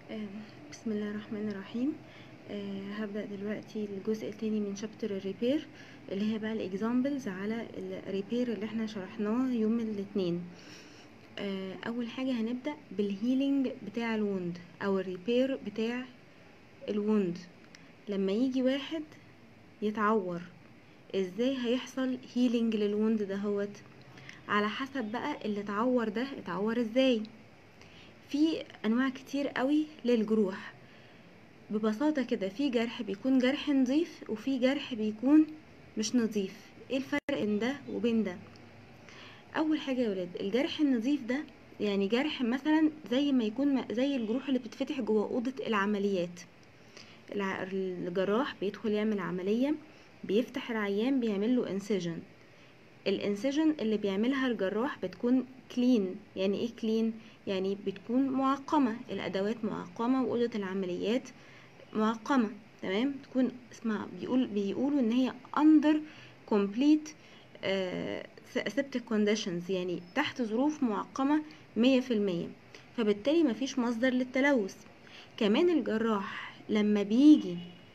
آه، بسم الله الرحمن الرحيم آه، هبدأ دلوقتي الجزء التاني من شابتر الريبير اللي هي بقى الاكزامبلز على الريبير اللي احنا شرحناه يوم الاثنين آه، اول حاجة هنبدأ بالهيلينج بتاع الوند او الريبير بتاع الوند لما يجي واحد يتعور ازاي هيحصل هيلينج للوند دهوت على حسب بقى اللي اتعور ده اتعور ازاي في انواع كتير قوي للجروح ببساطة كده في جرح بيكون جرح نظيف وفي جرح بيكون مش نظيف ايه الفرق بين ده وبين ده اول حاجة يا ولاد الجرح النظيف ده يعني جرح مثلا زي ما يكون م- زي الجروح اللي بتتفتح جوه اوضة العمليات الع- الجراح بيدخل يعمل عملية بيفتح العيان بيعمل له انسجن الانسجن اللي بيعملها الجراح بتكون كلين يعني ايه كلين يعني بتكون معقمة الادوات معقمة واوضة العمليات معقمة تمام تكون اسمها بيقول بيقولوا ان هي under complete آه، septic conditions يعني تحت ظروف معقمة مية في المية فبالتالي مفيش مصدر للتلوث كمان الجراح لما بيجي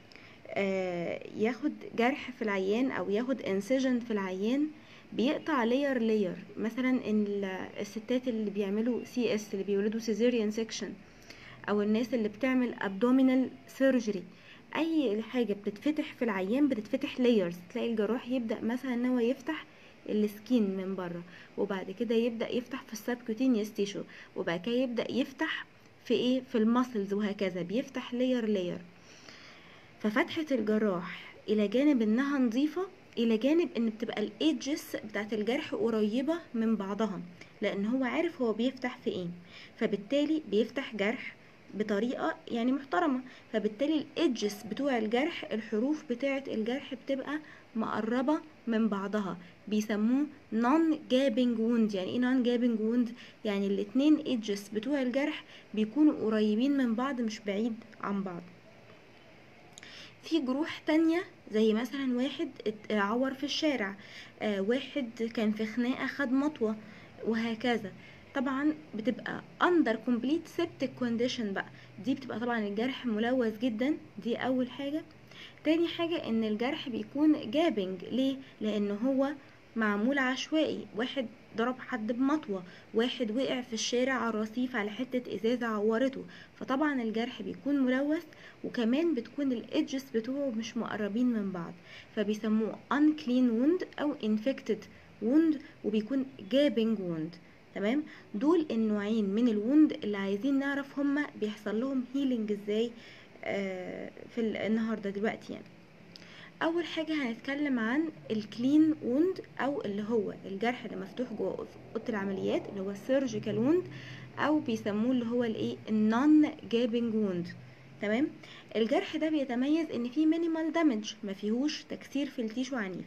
آه، ياخد جرح في العيان او ياخد انسجن في العيان بيقطع لير لير مثلا ان ال- الستات اللي بيعملوا سي اس اللي بيولدوا سيزيريان سيكشن او الناس اللي بتعمل ابدومينال سيرجري اي حاجه بتتفتح في العيان بتتفتح لايرز تلاقي الجراح يبدا مثلا ان هو يفتح السكين من بره وبعد كده يبدا يفتح في السبكوتينيوس تيشو وبعد كده يبدا يفتح في ايه في المسلز وهكذا بيفتح لاير لاير ففتحة الجراح إلى جانب إنها نظيفة إلى جانب إن بتبقى الإيدجز بتاعت الجرح قريبة من بعضها لأن هو عارف هو بيفتح في إيه فبالتالي بيفتح جرح بطريقة يعني محترمة فبالتالي الإيدجز بتوع الجرح الحروف بتاعت الجرح بتبقى مقربة من بعضها بيسموه نون جابنج ووند يعني ايه نون جابنج ووند يعني الاتنين ايدجز بتوع الجرح بيكونوا قريبين من بعض مش بعيد عن بعض في جروح تانية زي مثلا واحد اتعور في الشارع آه واحد كان في خناقة خد مطوة وهكذا طبعا بتبقى under complete septic condition بقى دي بتبقى طبعا الجرح ملوث جدا دي اول حاجة تاني حاجة ان الجرح بيكون جابنج ليه لان هو معمول عشوائي واحد ضرب حد بمطوة واحد وقع في الشارع على الرصيف على حتة ازازة عورته فطبعا الجرح بيكون ملوث وكمان بتكون الادجز بتوعه مش مقربين من بعض فبيسموه unclean wound او infected wound وبيكون gaping wound تمام دول النوعين من الوند اللي عايزين نعرف هما بيحصل لهم هيلينج ازاي آه، في ال- النهارده دلوقتي يعني اول حاجه هنتكلم عن الكلين ووند او اللي هو الجرح اللي مفتوح جوه اوضه العمليات اللي هو السيرجيكال ووند او بيسموه اللي هو الايه النون جابنج ووند تمام الجرح ده بيتميز ان فيه مينيمال دامج ما فيهوش تكسير في التيشو عنيف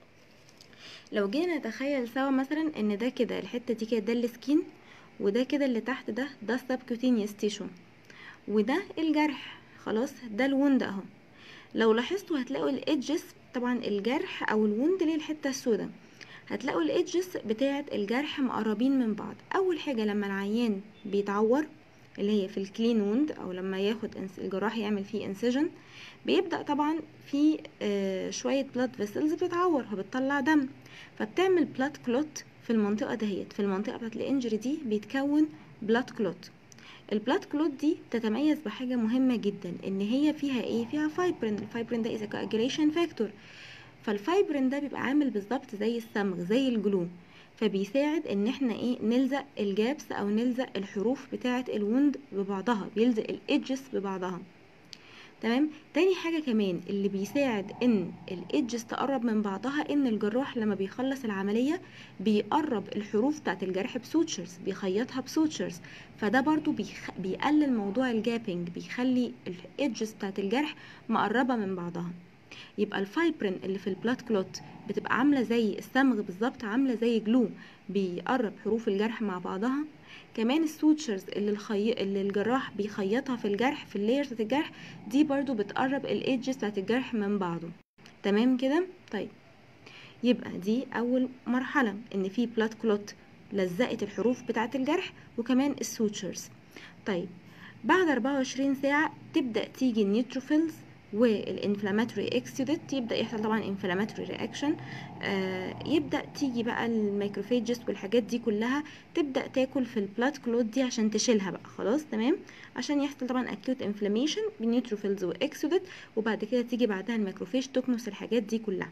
لو جينا نتخيل سوا مثلا ان ده كده الحته دي كده ده السكين وده كده اللي تحت ده ده السبكوتينيوس تيشو وده الجرح خلاص ده الوند اهو لو لاحظتوا هتلاقوا الايدجز طبعا الجرح او الوند اللي هي الحته السوداء هتلاقوا الايدجز بتاعه الجرح مقربين من بعض اول حاجه لما العيان بيتعور اللي هي في الكلين ووند او لما ياخد إنس- الجراح يعمل فيه انسجن بيبدا طبعا في آه، شويه بلاد فيسلز بتتعور فبتطلع دم فبتعمل بلاد كلوت في المنطقه دهيت في المنطقه بتاعت الانجري دي بيتكون بلاد كلوت البلاد كلوت دي تتميز بحاجه مهمه جدا ان هي فيها ايه فيها فايبرين الفايبرين ده از coagulation فاكتور فالفايبرين ده بيبقى عامل بالظبط زي الصمغ زي الجلو فبيساعد ان احنا ايه نلزق الجابس او نلزق الحروف بتاعه الوند ببعضها بيلزق الايدجز ببعضها تمام تاني حاجة كمان اللي بيساعد ان الايدجز تقرب من بعضها ان الجراح لما بيخلص العملية بيقرب الحروف بتاعت الجرح بسوتشرز بيخيطها بسوتشرز فده برضو بيخ... بيقلل موضوع الجابنج بيخلي الايدجز بتاعت الجرح مقربة من بعضها يبقى الفايبرين اللي في البلاد كلوت بتبقى عاملة زي الصمغ بالظبط عاملة زي جلو بيقرب حروف الجرح مع بعضها كمان السوتشرز اللي الخي... اللي الجراح بيخيطها في الجرح في اللايرز بتاعت الجرح دي برضو بتقرب الايدجز بتاعت الجرح من بعضه تمام كده طيب يبقى دي اول مرحله ان في بلاد كلوت لزقت الحروف بتاعه الجرح وكمان السوتشرز طيب بعد 24 ساعة تبدأ تيجي النيوتروفيلز والانفلاماتوري اكسيدت يبدا يحصل طبعا انفلاماتوري رياكشن آه يبدا تيجي بقى الميكروفيجز والحاجات دي كلها تبدا تاكل في البلاد كلوت دي عشان تشيلها بقى خلاص تمام عشان يحصل طبعا اكيوت انفلاميشن بنيوتروفيلز واكسيدت وبعد كده تيجي بعدها الميكروفيج تكنس الحاجات دي كلها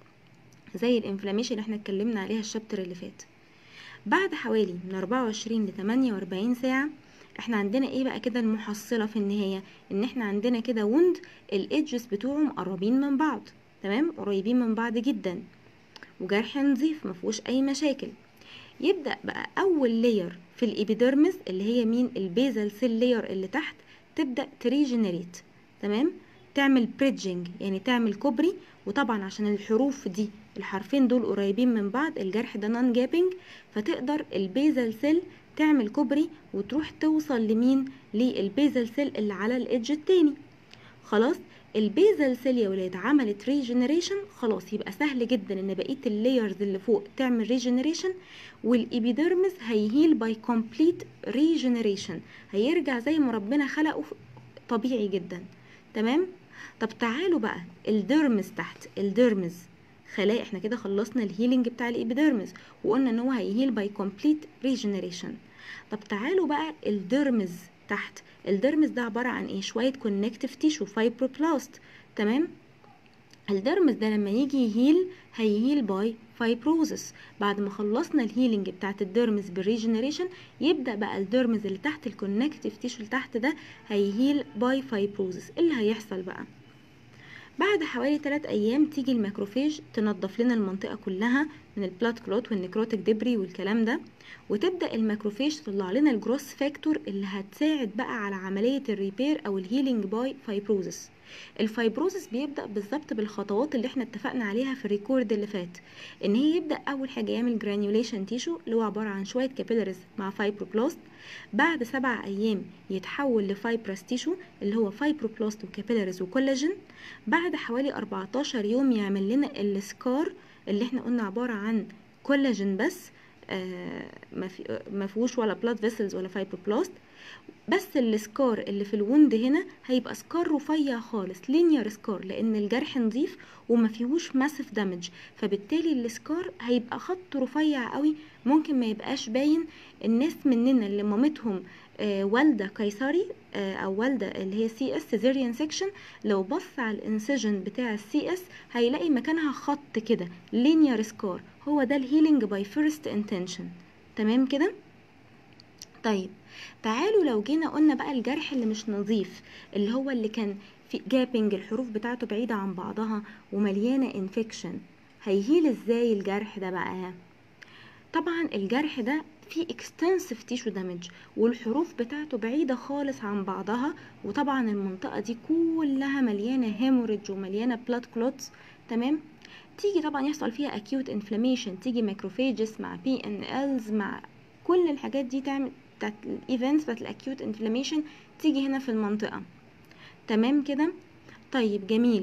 زي الانفلاميشن اللي احنا اتكلمنا عليها الشابتر اللي فات بعد حوالي من 24 ل 48 ساعه احنا عندنا ايه بقى كده المحصله في النهايه ان احنا عندنا كده وند الايدجز بتوعه مقربين من بعض تمام قريبين من بعض جدا وجرح نظيف مفيهوش اي مشاكل يبدا بقى اول لير في الابيديرمس اللي هي مين البيزل سيل لير اللي تحت تبدا تريجنريت تمام تعمل بريدجنج يعني تعمل كوبري وطبعا عشان الحروف دي الحرفين دول قريبين من بعض الجرح ده نون جابنج فتقدر البيزل سيل تعمل كوبري وتروح توصل لمين للبيزل سيل اللي على الايدج التاني خلاص البيزل سيل يا ولاد عملت ريجنريشن خلاص يبقى سهل جدا ان بقيه اللايرز اللي فوق تعمل ريجنريشن والابيديرمس هيهيل باي كومبليت ريجنريشن هيرجع زي ما ربنا خلقه طبيعي جدا تمام طب تعالوا بقى الديرمس تحت الديرمس خلايا احنا كده خلصنا الهيلينج بتاع الابيديرمس وقلنا ان هو هيهيل باي كومبليت ريجنريشن طب تعالوا بقى الديرمز تحت الديرمز ده عباره عن ايه شويه كونكتيف تيشو فايبروبلاست تمام الديرمز ده لما يجي يهيل هيهيل باي فايبروزس بعد ما خلصنا الهيلينج بتاعت الديرمز بالريجنريشن يبدا بقى الديرمز اللي تحت الكونكتيف تيشو اللي تحت ده هيهيل باي فايبروزس اللي هيحصل بقى بعد حوالي 3 ايام تيجي الماكروفيج تنظف لنا المنطقه كلها من البلاد كلوت والنكروتيك ديبري والكلام ده وتبدا الماكروفيج تطلع لنا الجروس فاكتور اللي هتساعد بقى على عمليه الريبير او الهيلينج باي فايبروزس الفايبروزس بيبدا بالظبط بالخطوات اللي احنا اتفقنا عليها في الريكورد اللي فات ان هي يبدا اول حاجه يعمل جرانيوليشن تيشو اللي هو عباره عن شويه كابيلاريز مع فايبروبلاست بعد سبع ايام يتحول لفايبرس تيشو اللي هو فايبروبلاست وكابيلاريز وكولاجين بعد حوالي 14 يوم يعمل لنا السكار اللي احنا قلنا عباره عن كولاجين بس آه ما فيهوش ولا بلاد فيسلز ولا فايبروبلاست بس السكار اللي في الوند هنا هيبقى سكار رفيع خالص لينير سكار لان الجرح نظيف وما فيهوش ماسف دامج فبالتالي السكار هيبقى خط رفيع قوي ممكن ما يبقاش باين الناس مننا اللي مامتهم آه والده قيصري آه او والده اللي هي سي اس سيزيريان سيكشن لو بص على الانسجن بتاع السي اس هيلاقي مكانها خط كده لينير سكار هو ده الهيلينج باي فيرست انتنشن تمام كده طيب تعالوا لو جينا قلنا بقى الجرح اللي مش نظيف اللي هو اللي كان في جابنج الحروف بتاعته بعيدة عن بعضها ومليانة انفكشن هيهيل ازاي الجرح ده بقى طبعا الجرح ده فيه extensive tissue damage والحروف بتاعته بعيدة خالص عن بعضها وطبعا المنطقة دي كلها مليانة هيموريدج ومليانة blood clots تمام تيجي طبعا يحصل فيها acute inflammation تيجي macrophages مع PNLs مع كل الحاجات دي تعمل بتاعت الايفنتس بتاعت الاكيوت انفلاميشن تيجي هنا في المنطقه تمام كده طيب جميل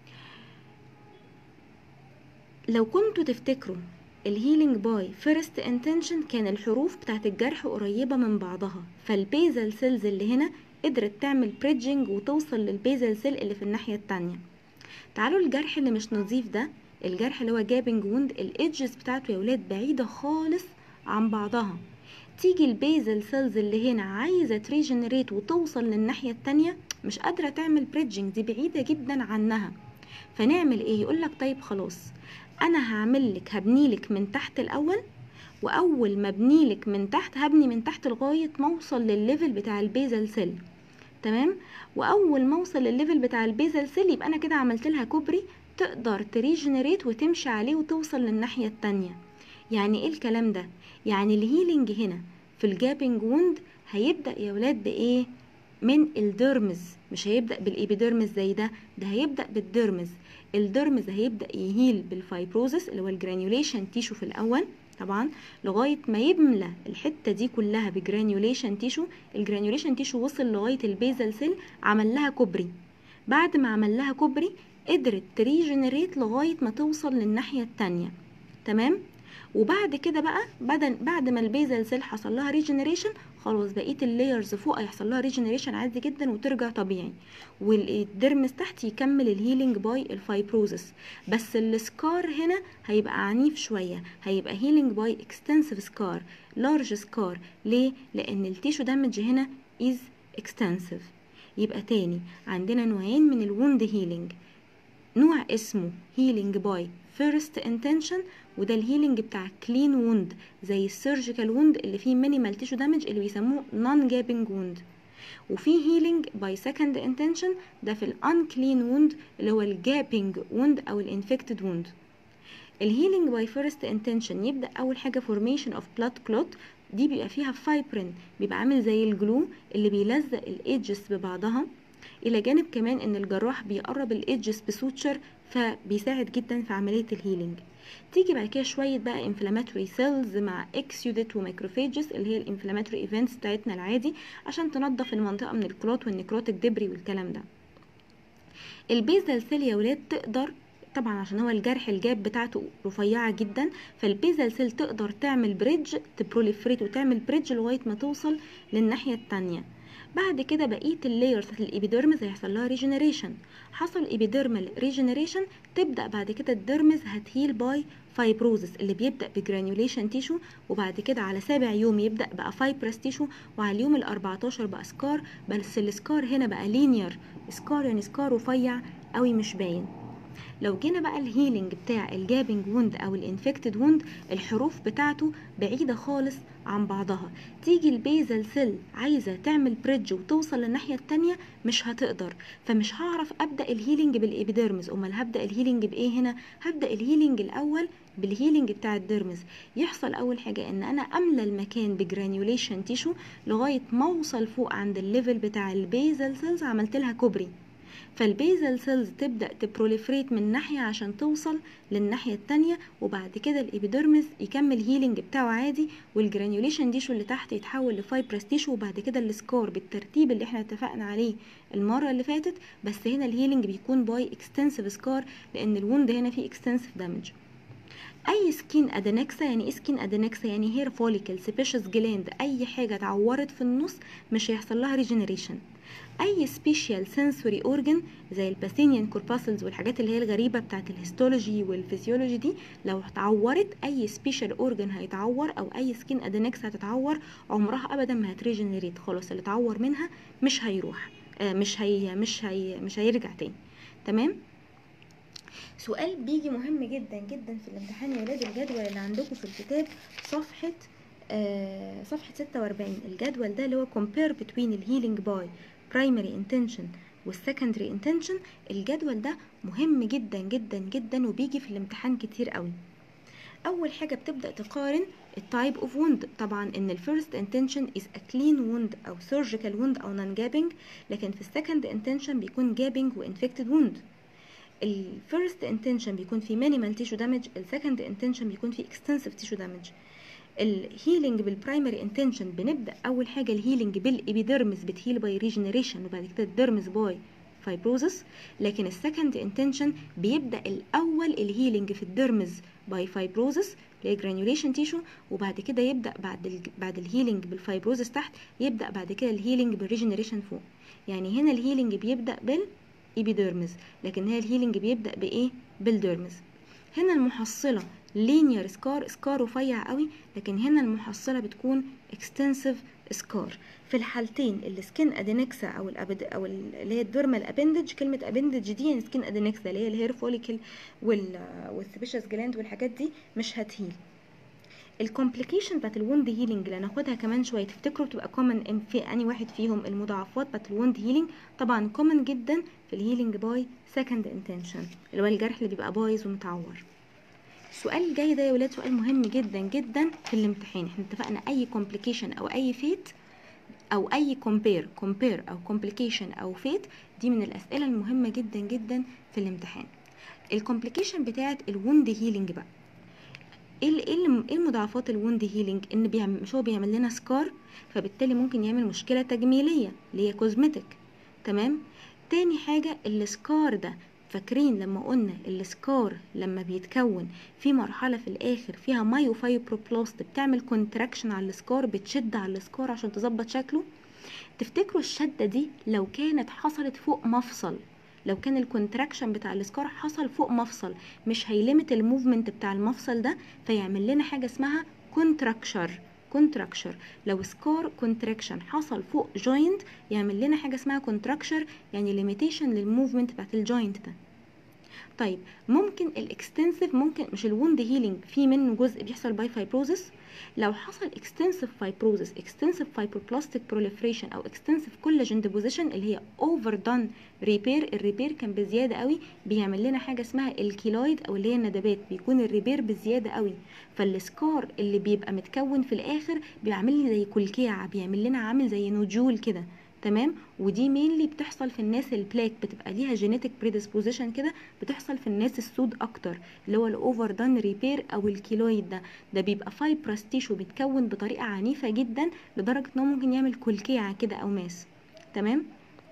لو كنتوا تفتكروا الهيلينج باي فيرست انتنشن كان الحروف بتاعت الجرح قريبه من بعضها فالبيزل سيلز اللي هنا قدرت تعمل بريدجنج وتوصل للبيزل سيل اللي في الناحيه التانية تعالوا الجرح اللي مش نظيف ده الجرح اللي هو جابنج ووند الايدجز بتاعته يا ولاد بعيده خالص عن بعضها تيجي البيزل سيلز اللي هنا عايزه تريجنريت وتوصل للناحيه التانية مش قادره تعمل بريدجنج دي بعيده جدا عنها فنعمل ايه يقولك طيب خلاص انا هعمل لك هبني لك من تحت الاول واول ما ابني لك من تحت هبني من تحت لغايه ما اوصل للليفل بتاع البيزل سيل تمام واول ما اوصل للليفل بتاع البيزل سيل يبقى انا كده عملت لها كوبري تقدر تريجنريت وتمشي عليه وتوصل للناحيه التانية يعني ايه الكلام ده يعني الهيلينج هنا في الجابنج ووند هيبدا يا ولاد بايه من الديرمز مش هيبدا بالابيديرمز زي ده ده هيبدا بالديرمز الديرمز هيبدا يهيل بالفايبروزس اللي هو الجرانيوليشن تيشو في الاول طبعا لغايه ما يملى الحته دي كلها بجرانيوليشن تيشو الجرانيوليشن تيشو وصل لغايه البيزل سيل عمل لها كوبري بعد ما عمل لها كوبري قدرت تريجنريت لغايه ما توصل للناحيه التانية تمام وبعد كده بقى بعد بعد ما البيزل سيل حصل لها ريجنريشن خلاص بقيه اللايرز فوق هيحصل لها ريجنريشن عادي جدا وترجع طبيعي والديرمس تحت يكمل الهيلينج باي الفايبروزس بس السكار هنا هيبقى عنيف شويه هيبقى هيلينج باي اكستنسيف سكار لارج سكار ليه لان التيشو دامج هنا از اكستنسيف يبقى تاني عندنا نوعين من الوند هيلينج نوع اسمه هيلينج باي فيرست انتنشن وده الهيلينج بتاع كلين ووند زي السيرجيكال ووند اللي فيه مينيمال تيشو دامج اللي بيسموه نون جابنج ووند وفي هيلينج باي سكند انتنشن ده في الان كلين ووند اللي هو الجابنج ووند او الانفكتد ووند الهيلينج باي فيرست انتنشن يبدا اول حاجه فورميشن اوف بلاد كلوت دي بيبقى فيها فايبرين بيبقى عامل زي الجلو اللي بيلزق الايدجز ببعضها الى جانب كمان ان الجراح بيقرب الايدجز بسوتشر فبيساعد جدا في عمليه الهيلينج تيجي بعد كده شويه بقى انفلاماتوري سيلز مع اكسيوديت وماكروفيجز اللي هي الانفلاماتوري ايفنتس بتاعتنا العادي عشان تنظف المنطقه من الكلوت والنيكروتيك ديبري والكلام ده البيزل سيل يا ولاد تقدر طبعا عشان هو الجرح الجاب بتاعته رفيعه جدا فالبيزل سيل تقدر تعمل بريدج تبروليفريت وتعمل بريدج لغايه ما توصل للناحيه التانية بعد كده بقيه اللايرز بتاعت الابيديرمز هيحصل لها ريجنريشن حصل ايبيديرمال ريجنريشن تبدا بعد كده الديرمز هتهيل باي فايبروزس اللي بيبدا بجرانيوليشن تيشو وبعد كده على سابع يوم يبدا بقى فايبرس تيشو وعلى اليوم ال 14 بقى سكار بس السكار هنا بقى لينير سكار يعني سكار رفيع قوي مش باين لو جينا بقى الهيلينج بتاع الجابنج ووند او الانفكتد ووند الحروف بتاعته بعيده خالص عن بعضها تيجي البيزل سيل عايزه تعمل بريدج وتوصل للناحيه التانية مش هتقدر فمش هعرف ابدا الهيلينج بالابيديرمز امال هبدا الهيلينج بايه هنا هبدا الهيلينج الاول بالهيلينج بتاع الديرمز يحصل اول حاجه ان انا املى المكان بجرانيوليشن تيشو لغايه ما اوصل فوق عند الليفل بتاع البيزل سيلز عملت لها كوبري فالبيزل سيلز تبدا تبروليفريت من ناحيه عشان توصل للناحيه التانية وبعد كده الابيديرمس يكمل هيلينج بتاعه عادي والجرانيوليشن تيشو اللي تحت يتحول لفايبرس تيشو وبعد كده السكار بالترتيب اللي احنا اتفقنا عليه المره اللي فاتت بس هنا الهيلينج بيكون باي اكستنسيف سكار لان الوند هنا فيه اكستنسيف دامج اي سكين ادينكسا يعني ايه سكين ادينكسا يعني هير فوليكل سبيشس جلاند اي حاجه اتعورت في النص مش هيحصل لها ريجنريشن اي سبيشال سنسوري اورجن زي الباسينيان كورباسلز والحاجات اللي هي الغريبه بتاعت الهيستولوجي والفسيولوجي دي لو اتعورت اي سبيشال اورجن هيتعور او اي سكين ادينكس هتتعور عمرها ابدا ما هتريجنريت خلاص اللي اتعور منها مش هيروح آه مش هي مش هي مش هيرجع تاني تمام سؤال بيجي مهم جدا جدا في الامتحان يا ولاد الجدول اللي عندكم في الكتاب صفحه آه صفحه 46 الجدول ده اللي هو compare between الهيلينج باي primary intention والسكندري intention الجدول ده مهم جدا جدا جدا وبيجي في الامتحان كتير قوي اول حاجه بتبدا تقارن التايب اوف ووند طبعا ان الفيرست انتنشن از ا كلين ووند او سيرجيكال ووند او نون جابنج لكن في السكند انتنشن بيكون جابنج وانفكتد ووند الفيرست انتنشن بيكون في مينيمال تيشو دامج السكند انتنشن بيكون في اكستنسيف تيشو دامج الهيلينج بالبرايمري انتنشن بنبدا اول حاجه الهيلينج بالابيديرمس بتهيل باي ريجنريشن وبعد كده الديرمس باي فايبروزس لكن السكند انتنشن بيبدا الاول الهيلينج في الديرمز باي فايبروزس اللي هي جرانيوليشن تيشو وبعد كده يبدا بعد ال بعد الهيلينج بالفايبروزس تحت يبدا بعد كده الهيلينج بالريجنريشن فوق يعني هنا الهيلينج بيبدا بالايبيديرمز لكن هنا الهيلينج بيبدا بايه بالديرمز هنا المحصله لينير سكار سكار رفيع قوي لكن هنا المحصله بتكون اكستنسيف سكار في الحالتين السكين ادينكسا او الأبد او اللي هي الديرمال ابندج كلمه ابندج دي يعني سكين ادينكسا اللي هي الهير فوليكل والسبيشس جلاند والحاجات دي مش هتهيل الكومبليكيشن بتاعت الوند هيلينج اللي هناخدها كمان شويه تفتكروا بتبقى كومن في اني واحد فيهم المضاعفات بتاعت الوند هيلينج طبعا كومن جدا في الهيلينج باي سكند انتنشن اللي هو الجرح اللي بيبقى بايظ ومتعور السؤال الجاي ده يا ولاد سؤال مهم جدا جدا في الامتحان احنا اتفقنا اي كومبليكيشن او اي فيت او اي كومبير كومبير او كومبليكيشن او فيت دي من الاسئله المهمه جدا جدا في الامتحان الكومبليكيشن بتاعت الوند هيلينج بقى ايه ايه المضاعفات الوند هيلينج ان بيعمل مش هو بيعمل لنا سكار فبالتالي ممكن يعمل مشكله تجميليه اللي هي كوزمتيك تمام تاني حاجه السكار ده فاكرين لما قلنا السكار لما بيتكون في مرحله في الاخر فيها مايوفايبروبلاست بتعمل كونتراكشن على السكار بتشد على السكار عشان تظبط شكله تفتكروا الشده دي لو كانت حصلت فوق مفصل لو كان الكونتراكشن بتاع السكار حصل فوق مفصل مش هيلمت الموفمنت بتاع المفصل ده فيعمل لنا حاجه اسمها كونتراكشر كونتراكشر لو سكار كونتراكشن حصل فوق جوينت يعمل لنا حاجه اسمها كونتراكشر يعني ليميتيشن للموفمنت بتاعت الجوينت ده طيب ممكن الاكستنسيف ممكن مش الوند هيلينج في منه جزء بيحصل باي فايبروزس لو حصل اكستنسيف فايبروزس اكستنسيف فايبروبلاستيك بروليفريشن او اكستنسيف كولاجين ديبوزيشن اللي هي اوفر دان ريبير الريبير كان بزياده قوي بيعمل لنا حاجه اسمها الكيلويد او اللي هي الندبات بيكون الريبير بزياده قوي فالسكار اللي بيبقى متكون في الاخر بيعمل لي زي كلكيعه بيعمل لنا عامل زي نجول كده تمام ودي مينلي بتحصل في الناس البلاك بتبقى ليها جينيتك بريدisposition كده بتحصل في الناس السود اكتر اللي هو الاوفر دان ريبير او الكيلويد ده ده بيبقى فايبرس تيشو بيتكون بطريقه عنيفه جدا لدرجه ان هو ممكن يعمل كلكيعه كده او ماس تمام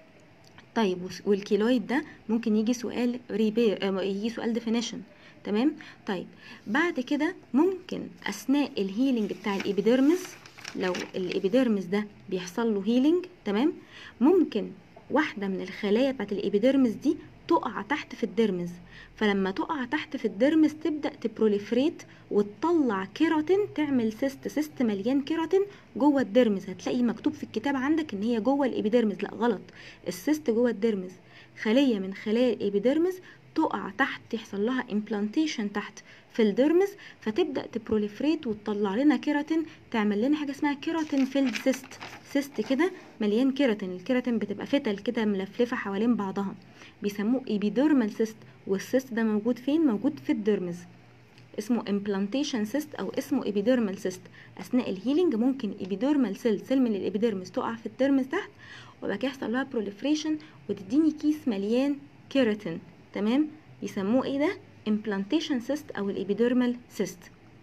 طيب والكيلويد ده ممكن يجي سؤال ريبير يجي سؤال ديفينيشن تمام طيب بعد كده ممكن اثناء الهيلينج بتاع الابيديرمس لو الابيديرمس ده بيحصل له هيلينج تمام ممكن واحده من الخلايا بتاعت الابيديرمس دي تقع تحت في الديرمز فلما تقع تحت في الديرمز تبدا تبروليفريت وتطلع كيراتين تعمل سيست سيست مليان كيراتين جوه الديرمز هتلاقي مكتوب في الكتاب عندك ان هي جوه الابيديرمز لا غلط السيست جوه الديرمز خليه من خلايا الابيديرمز تقع تحت يحصل لها امبلانتيشن تحت في الديرمز فتبدا تبروليفريت وتطلع لنا كيراتين تعمل لنا حاجه اسمها كيراتين فيلد سيست سيست كده مليان كيراتين الكيراتين بتبقى فتل كده ملفلفه حوالين بعضها بيسموه ايبيديرمال سيست والسيست ده موجود فين موجود في الديرمز اسمه امبلانتيشن سيست او اسمه ايبيديرمال سيست اثناء الهيلينج ممكن ايبيديرمال سيل سيل من الابيديرمس تقع في الديرمز تحت وبعد كده يحصل لها بروليفريشن وتديني كيس مليان كيراتين تمام يسموه ايه ده implantation cyst او الابيديرمال cyst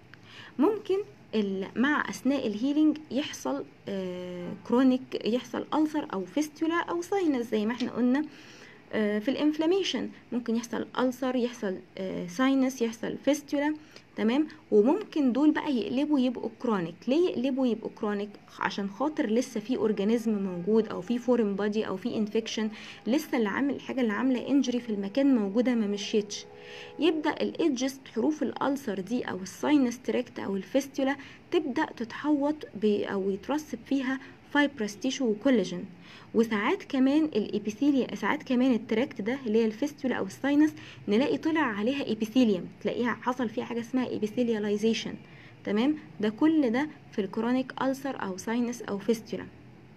ممكن مع اثناء الهيلينج يحصل كرونيك يحصل ألسر او فيستولا او ساينس زي ما احنا قلنا في الانفلاميشن ممكن يحصل ألسر يحصل ساينس يحصل فيستولا تمام وممكن دول بقى يقلبوا يبقوا كرونيك ليه يقلبوا يبقوا كرونيك عشان خاطر لسه في اورجانيزم موجود او في فورين بادي او في انفكشن لسه اللي عامل الحاجه اللي عامله انجري في المكان موجوده ما مشيتش يبدا الايدجز حروف الالسر دي او الساينس تراكت او الفيستولا تبدا تتحوط او يترسب فيها فايبرس تيشو وكولاجين وساعات كمان الابيثيليا ساعات كمان التراكت ده اللي هي الفيستولا او الساينس نلاقي طلع عليها ابيثيليوم تلاقيها حصل فيها حاجه اسمها ابيثيلياليزيشن تمام ده كل ده في الكرونيك ألسر او ساينس او فيستولا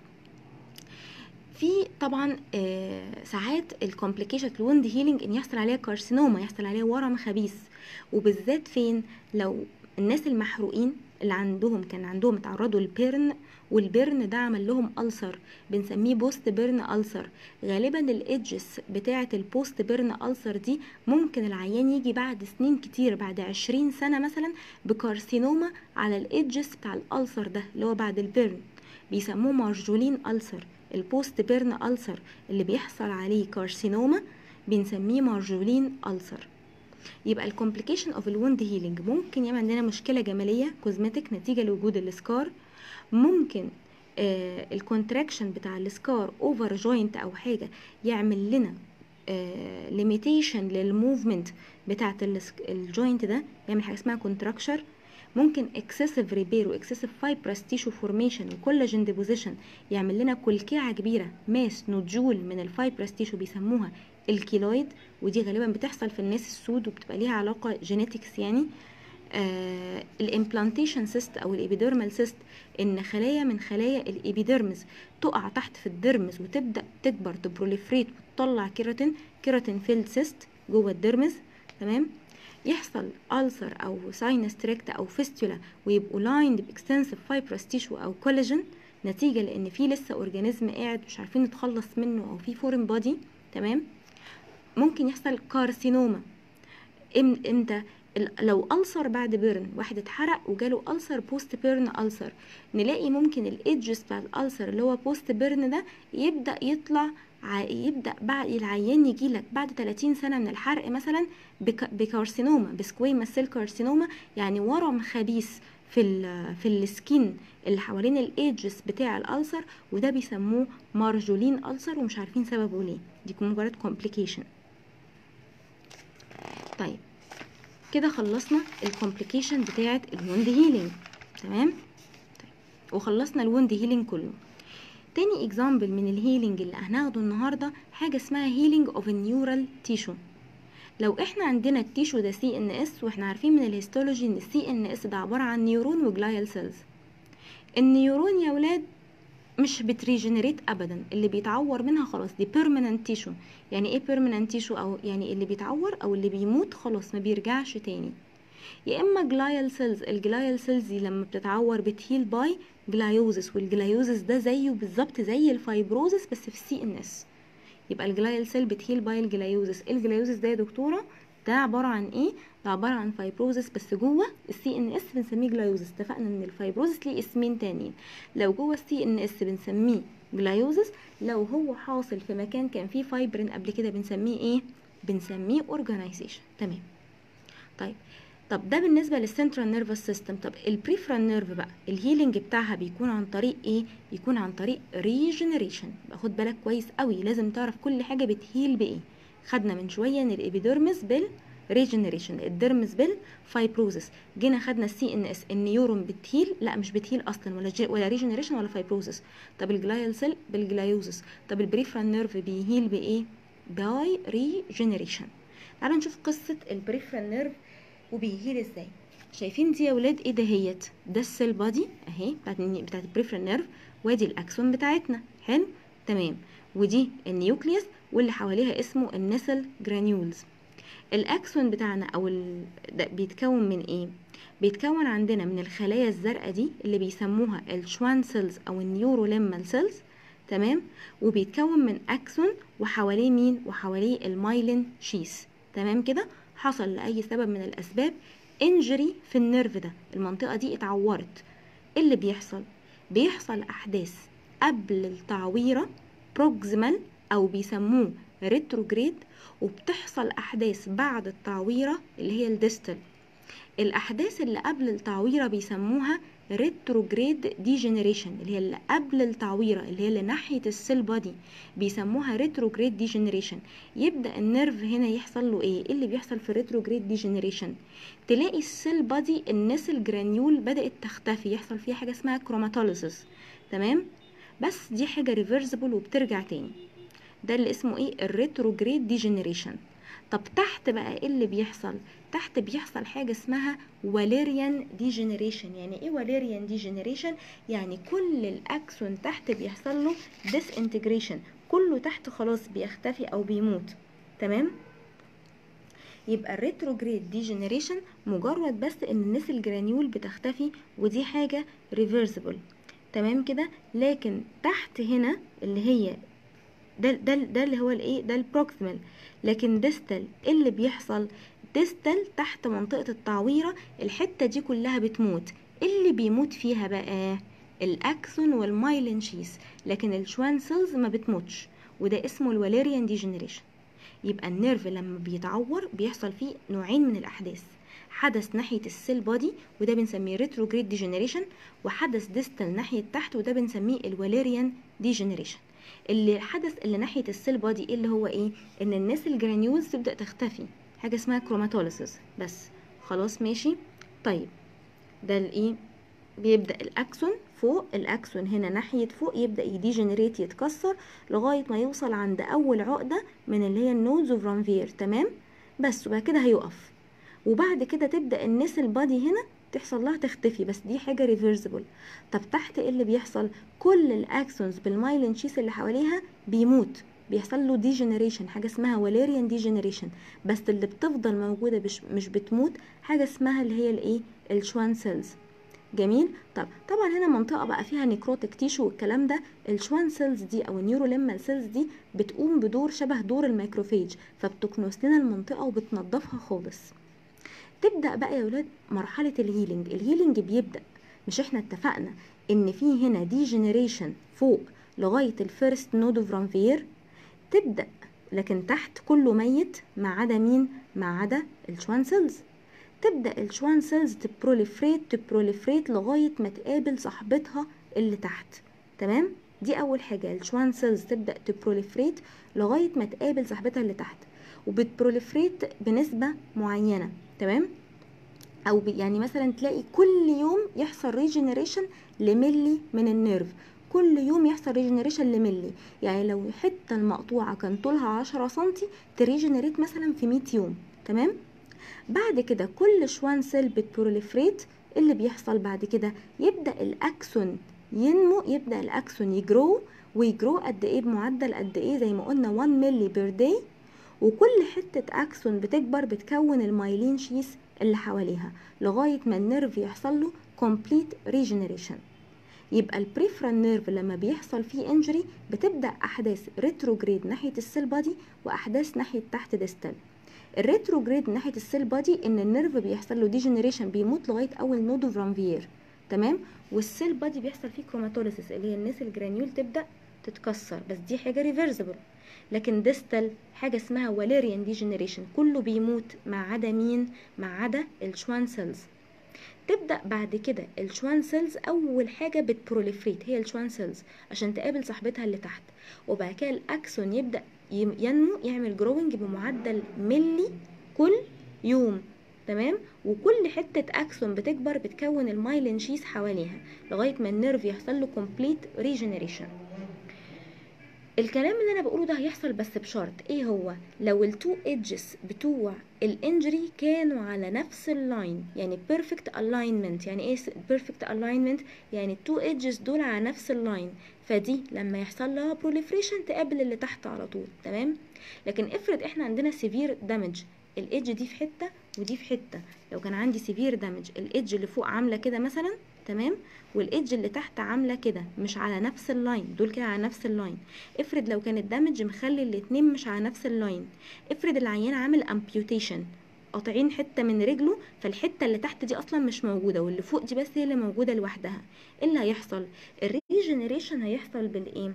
في طبعا آه ساعات الكومبليكيشن الوند هيلينج ان يحصل عليها كارسينوما يحصل عليها ورم خبيث وبالذات فين لو الناس المحروقين اللي عندهم كان عندهم اتعرضوا للبيرن والبيرن ده عمل لهم ألسر بنسميه بوست بيرن ألسر غالبا الايدجز بتاعة البوست بيرن ألسر دي ممكن العيان يجي بعد سنين كتير بعد عشرين سنة مثلا بكارسينوما على الايدجز بتاع الألسر ده اللي هو بعد البيرن بيسموه مارجولين ألسر البوست بيرن ألسر اللي بيحصل عليه كارسينوما بنسميه مارجولين ألسر يبقى الكومبليكيشن اوف الوند هيلينج ممكن يعمل عندنا مشكله جماليه كوزمتيك نتيجه لوجود السكار ممكن آه الكونتراكشن بتاع السكار اوفر جوينت او حاجه يعمل لنا آه ليميتيشن للموفمنت بتاعه الجوينت ده يعمل حاجه اسمها كونتراكشر ممكن اكسسيف ريبير واكسسيف فايبرس تيشو فورميشن وكولاجين ديبوزيشن يعمل لنا كلكعه كبيره ماس نجول من الفايبرس تيشو بيسموها الكيلويد ودي غالبا بتحصل في الناس السود وبتبقى ليها علاقه جينيتكس يعني آه الامبلانتيشن سيست او الابيديرمال سيست ان خلايا من خلايا الابيديرمز تقع تحت في الديرمز وتبدا تكبر تبروليفريت وتطلع كيراتين كيراتين فيلد سيست جوه الديرمز تمام يحصل ألسر أو ساينس تراكت أو فيستولا ويبقوا لايند باكستنسيف فايبرس تيشو أو كولاجين نتيجة لأن في لسه أورجانيزم قاعد مش عارفين نتخلص منه أو في فورين بادي تمام ممكن يحصل كارسينوما امتى لو ألسر بعد بيرن واحد اتحرق وجاله ألسر بوست بيرن ألسر نلاقي ممكن الايدجز بتاع الألسر اللي هو بوست بيرن ده يبدأ يطلع يبدا بعد العيان يجي لك بعد 30 سنه من الحرق مثلا بكارسينوما بسكويموس سيل كارسينوما يعني ورم خبيث في ال في السكين اللي حوالين الايدجز بتاع الالسر وده بيسموه مارجولين السر ومش عارفين سببه ليه دي مجرد كومبليكيشن طيب كده خلصنا الكومبليكيشن بتاعه الوند هيلينج تمام طيب. وخلصنا الوند هيلينج كله تاني اكزامبل من الهيلينج اللي هناخده النهارده حاجه اسمها هيلينج اوف النيورال تيشو لو احنا عندنا التيشو ده سي ان اس واحنا عارفين من الهيستولوجي ان السي ان اس ده عباره عن نيورون وجلايال سيلز النيورون يا ولاد مش بتريجنريت ابدا اللي بيتعور منها خلاص دي بيرمننت تيشو يعني ايه بيرمننت تيشو او يعني اللي بيتعور او اللي بيموت خلاص ما بيرجعش تاني يا اما جلايال سيلز الجلايال سيلز دي لما بتتعور بتهيل باي جلايوزس والجلايوزس ده زيه بالظبط زي الفايبروزس بس في السي ان اس يبقى الجلايال سيل بتهيل باي الجلايوزس الجلايوزس ده يا دكتوره ده عباره عن ايه ده عباره عن فايبروزس بس جوه السي ان اس بنسميه جلايوزس اتفقنا ان الفايبروزس ليه اسمين تانيين لو جوه السي ان اس بنسميه جلايوزس لو هو حاصل في مكان كان فيه فايبرين قبل كده بنسميه ايه بنسميه اورجانيزيشن تمام طيب طب ده بالنسبة للسنترال نيرفس سيستم طب البريفرال نيرف بقى الهيلينج بتاعها بيكون عن طريق ايه بيكون عن طريق ريجنريشن خد بالك كويس قوي لازم تعرف كل حاجة بتهيل بايه خدنا من شوية ان الابيديرمس بال ريجنريشن الديرمس بال فايبروزس جينا خدنا السي ان اس النيورون بتهيل لا مش بتهيل اصلا ولا جي ولا ريجنريشن ولا فايبروزس طب الجلايال سيل بالجلايوزس طب البريفرال نيرف بيهيل بايه باي ريجنريشن تعالوا نشوف قصة البريفرال نيرف وبيهيل ازاي شايفين دي يا ولاد ايه دهيت ده السيل بادي اهي بتاعت بتاعت البريفرال نيرف وادي الاكسون بتاعتنا حلو تمام ودي النيوكليوس واللي حواليها اسمه النسل جرانيولز الاكسون بتاعنا او ال... ده بيتكون من ايه بيتكون عندنا من الخلايا الزرقاء دي اللي بيسموها الشوان سيلز او النيوروليمال سيلز تمام وبيتكون من اكسون وحواليه مين وحواليه المايلين شيس تمام كده حصل لاي سبب من الاسباب انجري في النيرف ده المنطقه دي اتعورت إيه اللي بيحصل بيحصل احداث قبل التعويره بروكسيمال او بيسموه ريتروجريد وبتحصل احداث بعد التعويره اللي هي الديستال الاحداث اللي قبل التعويره بيسموها ريتروجريد ديجنريشن اللي هي اللي قبل التعويره اللي هي اللي ناحيه السيل بادي بيسموها ريتروجريد ديجنريشن يبدا النيرف هنا يحصل له ايه ايه اللي بيحصل في الريتروجريد ديجنريشن تلاقي السيل بادي الناس الجرانيول بدات تختفي يحصل فيها حاجه اسمها كروماتوليسيس تمام بس دي حاجه ريفرسبل وبترجع تاني ده اللي اسمه ايه الريتروجريد ديجنريشن طب تحت بقى ايه اللي بيحصل تحت بيحصل حاجه اسمها واليريان ديجنريشن يعني ايه واليريان ديجنريشن يعني كل الاكسون تحت بيحصل له ديس انتجريشن كله تحت خلاص بيختفي او بيموت تمام يبقى الريتروجريد ديجنريشن مجرد بس ان الناس الجرانيول بتختفي ودي حاجه ريفرسبل تمام كده لكن تحت هنا اللي هي ده ده ده اللي هو الايه ده البروكسيمال لكن ديستال ايه اللي بيحصل ديستال تحت منطقة التعويرة الحتة دي كلها بتموت اللي بيموت فيها بقى الاكسون والمايلين شيس لكن الشوان سيلز ما بتموتش وده اسمه الواليريان ديجنريشن يبقى النيرف لما بيتعور بيحصل فيه نوعين من الاحداث حدث ناحية السيل بادي وده بنسميه ريتروجريد ديجنريشن وحدث ديستال ناحية تحت وده بنسميه الواليريان ديجنريشن اللي حدث اللي ناحيه السيل بادي إيه اللي هو ايه ان الناس الجرانيولز تبدا تختفي حاجه اسمها كروماتوليسيس بس خلاص ماشي طيب ده الايه بيبدا الاكسون فوق الاكسون هنا ناحيه فوق يبدا يديجنريت يتكسر لغايه ما يوصل عند اول عقده من اللي هي النودز اوف رانفير تمام بس وبعد كده هيقف وبعد كده تبدا الناس البادي هنا تحصل لها تختفي بس دي حاجه ريفرسبل طب تحت ايه اللي بيحصل كل الاكسونز بالمايلين شيس اللي حواليها بيموت بيحصل له ديجنريشن حاجه اسمها واليريان ديجنريشن بس اللي بتفضل موجوده مش مش بتموت حاجه اسمها اللي هي الايه الشوان سيلز جميل طب طبعا هنا منطقه بقى فيها نيكروتيك تيشو والكلام ده الشوان سيلز دي او النيوروليمال سيلز دي بتقوم بدور شبه دور الميكروفيج فبتكنس لنا المنطقه وبتنضفها خالص تبدا بقى يا ولاد مرحله الهيلينج الهيلينج بيبدا مش احنا اتفقنا ان في هنا دي جنريشن فوق لغايه الفيرست نود اوف رانفير تبدأ لكن تحت كله ميت ما عدا مين ما عدا الشوان سيلز تبدأ الشوان سيلز تبروليفريت تبروليفريت لغاية ما تقابل صاحبتها اللي تحت تمام دي أول حاجة الشوان سيلز تبدأ تبروليفريت لغاية ما تقابل صاحبتها اللي تحت وبتبروليفريت بنسبة معينة تمام أو يعني مثلا تلاقي كل يوم يحصل ريجنريشن لملي من النيرف كل يوم يحصل ريجنريشن لملي يعني لو حته المقطوعه كان طولها 10 سنتي تريجنريت مثلا في 100 يوم تمام بعد كده كل شوان سيل بتبروليفريت اللي بيحصل بعد كده يبدا الاكسون ينمو يبدا الاكسون يجرو ويجرو قد ايه بمعدل قد ايه زي ما قلنا 1 ملي بير داي وكل حته اكسون بتكبر بتكون المايلين شيس اللي حواليها لغايه ما النيرف يحصل له complete regeneration يبقى البريفرال نيرف لما بيحصل فيه انجري بتبدا احداث ريتروجريد ناحيه السيل بادي واحداث ناحيه تحت ديستال الريتروجريد ناحيه السيل بادي ان النيرف بيحصل له ديجنريشن بيموت لغايه اول نود اوف رانفير تمام والسيل بادي بيحصل فيه كروماتوليسيس اللي هي الناس الجرانيول تبدا تتكسر بس دي حاجه ريفرسبل لكن ديستال حاجه اسمها واليريان ديجنريشن كله بيموت ما عدا مين ما عدا الشوان سيلز تبدا بعد كده الشوان سيلز اول حاجه بتبروليفريت هي الشوان سيلز عشان تقابل صاحبتها اللي تحت وبعد كده الاكسون يبدا ينمو يعمل جروينج بمعدل ملي كل يوم تمام وكل حته اكسون بتكبر بتكون المايلين شيس حواليها لغايه ما النيرف يحصل له كومبليت ريجنريشن الكلام اللي انا بقوله ده هيحصل بس بشرط ايه هو لو التو ايدجز بتوع الانجري كانوا على نفس اللاين يعني بيرفكت الاينمنت يعني ايه بيرفكت الاينمنت يعني التو ايدجز دول على نفس اللاين فدي لما يحصل لها بروليفريشن تقابل اللي تحت على طول تمام لكن افرض احنا عندنا سيفير دامج الايدج دي في حته ودي في حته لو كان عندي سيفير دامج الايدج اللي فوق عامله كده مثلا تمام والايدج اللي تحت عامله كده مش على نفس اللاين دول كده على نفس اللاين افرض لو كان الدمج مخلي الاتنين مش على نفس اللاين افرض العيان عامل امبيوتيشن قاطعين حته من رجله فالحته اللي تحت دي اصلا مش موجوده واللي فوق دي بس هي اللي موجوده لوحدها ايه اللي هيحصل الريجنريشن هيحصل بالايه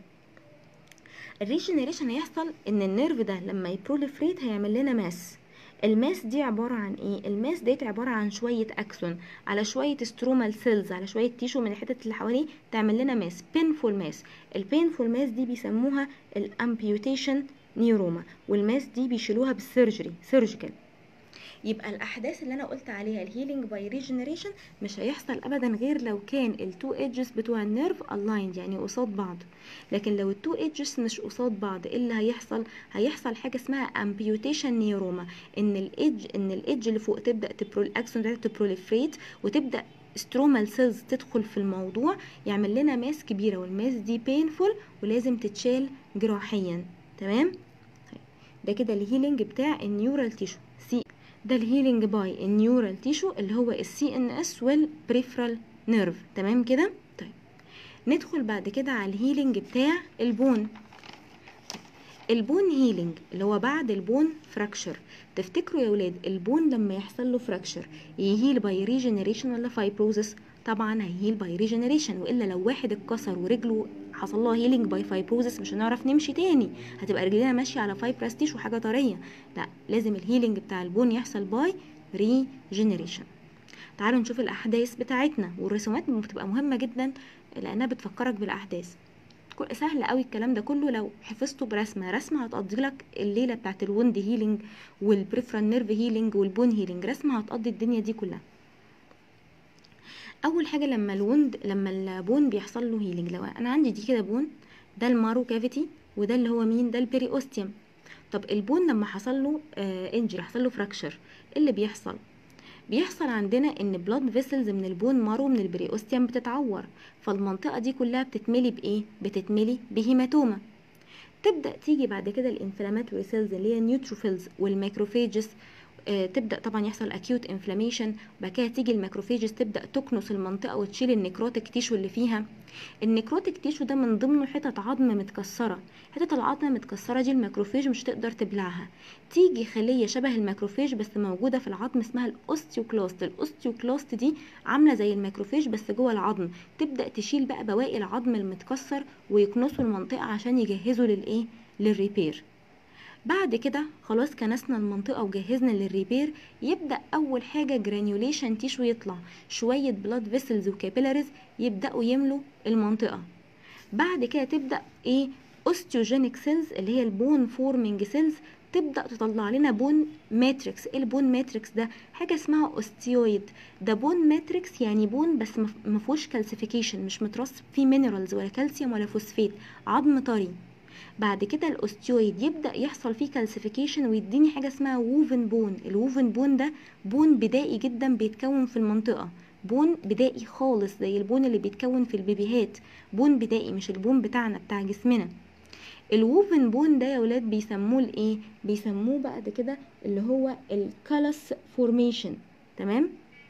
الريجنريشن هيحصل ان النيرف ده لما يبروليفريت هيعمل لنا ماس الماس دي عبارة عن ايه الماس ديت عبارة عن شوية اكسون على شوية سترومال سيلز على شوية تيشو من الحتت اللي حواليه تعمل لنا ماس بينفول ماس البينفول ماس دي بيسموها الامبيوتيشن نيوروما والماس دي بيشيلوها بالسيرجري سيرجيكال يبقى الاحداث اللي انا قلت عليها الهيلينج باي ريجنريشن مش هيحصل ابدا غير لو كان التو ايدجز بتوع النيرف الايند يعني قصاد بعض لكن لو التو ايدجز مش قصاد بعض ايه اللي هيحصل هيحصل حاجه اسمها امبيوتيشن نيوروما ان الايدج ان الايدج اللي فوق تبدا تبرول الاكسون بتاعتها تبروليفريت وتبدا سترومال سيلز تدخل في الموضوع يعمل لنا ماس كبيره والماس دي بينفول ولازم تتشال جراحيا تمام ده كده الهيلينج بتاع النيورال تيشو سي ده الهيلينج باي النيورال تيشو اللي هو السي ان اس والبريفرال نيرف تمام كده طيب ندخل بعد كده على الهيلينج بتاع البون البون هيلينج اللي هو بعد البون فراكشر تفتكروا يا ولاد البون لما يحصل له فراكشر يهيل باي ريجنريشن ولا فايبروزس طبعا هيهيل باي ريجنريشن والا لو واحد اتكسر ورجله حصل لها هيلينج باي فايبروزس مش هنعرف نمشي تاني هتبقى رجلنا ماشيه على فايبرس تيشو حاجه طريه لا لازم الهيلينج بتاع البون يحصل باي ريجنريشن تعالوا نشوف الاحداث بتاعتنا والرسومات بتبقى مهمه جدا لانها بتفكرك بالاحداث سهل قوي الكلام ده كله لو حفظته برسمه رسمه هتقضي لك الليله بتاعت الوند هيلينج والبريفرال نيرف هيلينج والبون هيلينج رسمه هتقضي الدنيا دي كلها اول حاجه لما الوند لما البون بيحصل له هيلينج لو انا عندي دي كده بون ده المارو كافيتي وده اللي هو مين ده البيري اوستيوم طب البون لما حصل له آه انجري حصل له فراكشر ايه اللي بيحصل بيحصل عندنا ان بلاد فيسلز من البون مارو من البريوستيوم بتتعور فالمنطقه دي كلها بتتملي بايه بتتملي بهيماتوما تبدا تيجي بعد كده الانفلاماتوري سيلز اللي هي النيوتروفيلز والماكروفيجز آه تبدا طبعا يحصل اكيوت انفلاميشن بعد كده تيجي الماكروفيجز تبدا تكنس المنطقه وتشيل النكروتيك تيشو اللي فيها النكروتيك تيشو ده من ضمنه حتت عظم متكسره حتت العظم متكسره دي الماكروفيج مش تقدر تبلعها تيجي خليه شبه الماكروفيج بس موجوده في العظم اسمها الاوستيوكلاست الاوستيوكلاست دي عامله زي الماكروفيج بس جوه العظم تبدا تشيل بقى بواقي العظم المتكسر ويكنسوا المنطقه عشان يجهزوا للايه للريبير بعد كده خلاص كنسنا المنطقة وجهزنا للريبير يبدأ أول حاجة جرانيوليشن تيشو يطلع شوية بلاد فيسلز وكابيلاريز يبدأوا يملوا المنطقة بعد كده تبدأ ايه اوستيوجينيك سيلز اللي هي البون فورمينج سيلز تبدا تطلع لنا بون ماتريكس ايه البون ماتريكس ده حاجه اسمها اوستيويد ده بون ماتريكس يعني بون بس ما فيهوش كالسيفيكيشن مش مترص فيه مينرالز ولا كالسيوم ولا فوسفات عظم طري بعد كده الاوستيويد يبدا يحصل فيه كالسيفيكيشن ويديني حاجه اسمها ووفن بون الووفن بون ده بون بدائي جدا بيتكون في المنطقه بون بدائي خالص زي البون اللي بيتكون في البيبيهات بون بدائي مش البون بتاعنا بتاع جسمنا الووفن بون ده يا ولاد بيسموه الايه بيسموه بعد كده اللي هو الكالس فورميشن تمام